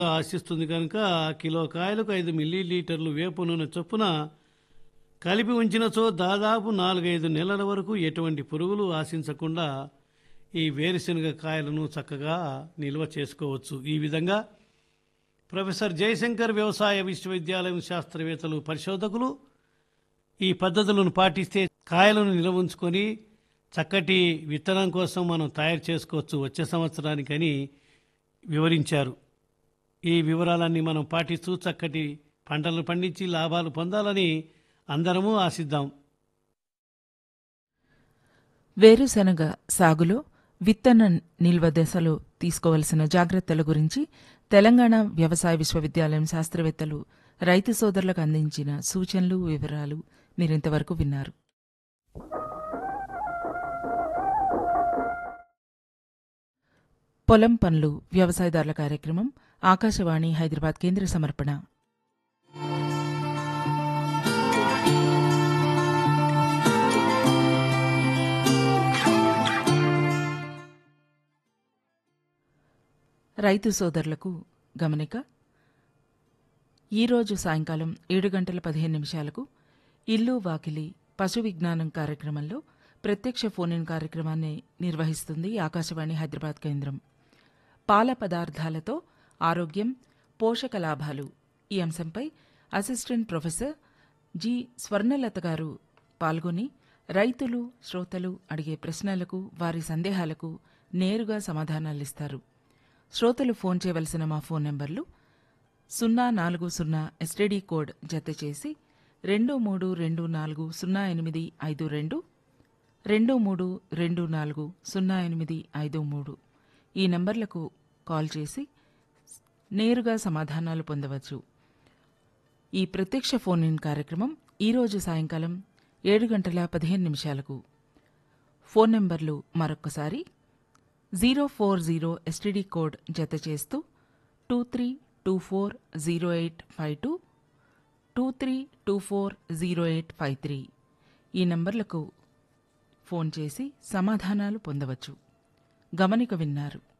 ఆశిస్తుంది కనుక కిలో కాయలకు ఐదు మిల్లీ లీటర్లు వేపు నూనె చొప్పున కలిపి ఉంచినచో దాదాపు నాలుగైదు నెలల వరకు ఎటువంటి పురుగులు ఆశించకుండా ఈ వేరుశనగ కాయలను చక్కగా నిల్వ చేసుకోవచ్చు ఈ విధంగా ప్రొఫెసర్ జయశంకర్ వ్యవసాయ విశ్వవిద్యాలయం శాస్త్రవేత్తలు పరిశోధకులు ఈ పద్ధతులను పాటిస్తే కాయలను నిల్వ ఉంచుకొని చక్కటి విత్తనం కోసం మనం తయారు చేసుకోవచ్చు వచ్చే సంవత్సరానికని వివరించారు ఈ వివరాలన్నీ మనం పాటిస్తూ చక్కటి పంటలు పండించి లాభాలు పొందాలని అందరము ఆశిద్దాం వేరుశనగ సాగులో విత్తన నిల్వ దశలో తీసుకోవలసిన జాగ్రత్తల గురించి తెలంగాణ వ్యవసాయ విశ్వవిద్యాలయం శాస్త్రవేత్తలు రైతు సోదరులకు అందించిన సూచనలు వివరాలు మీరింతవరకు విన్నారు పొలం పనులు వ్యవసాయదారుల కార్యక్రమం ఆకాశవాణి హైదరాబాద్ కేంద్ర సమర్పణ రైతు సోదరులకు గమనిక ఈరోజు సాయంకాలం ఏడు గంటల పదిహేను నిమిషాలకు ఇల్లు వాకిలి పశు విజ్ఞానం కార్యక్రమంలో ప్రత్యక్ష ఫోన్ ఇన్ కార్యక్రమాన్ని నిర్వహిస్తుంది ఆకాశవాణి హైదరాబాద్ కేంద్రం పాల పదార్థాలతో ఆరోగ్యం పోషక లాభాలు ఈ అంశంపై అసిస్టెంట్ ప్రొఫెసర్ జి స్వర్ణలత గారు పాల్గొని రైతులు శ్రోతలు అడిగే ప్రశ్నలకు వారి సందేహాలకు నేరుగా సమాధానాలిస్తారు శ్రోతలు ఫోన్ చేయవలసిన మా ఫోన్ నెంబర్లు సున్నా నాలుగు సున్నా ఎస్టీడీ కోడ్ జత చేసి రెండు మూడు రెండు నాలుగు సున్నా ఎనిమిది ఐదు రెండు రెండు మూడు రెండు నాలుగు సున్నా ఎనిమిది ఐదు మూడు ఈ నంబర్లకు కాల్ చేసి నేరుగా సమాధానాలు పొందవచ్చు ఈ ప్రత్యక్ష ఫోన్ ఇన్ కార్యక్రమం ఈరోజు సాయంకాలం ఏడు గంటల పదిహేను నిమిషాలకు ఫోన్ నెంబర్లు మరొక్కసారి zero four zero STD code జత చేస్తూ two three two four zero eight five two two three two four zero eight five three ఈ నంబర్లకు ఫోన్ చేసి సమాధానాలు పొందవచ్చు గమనిక విన్నారు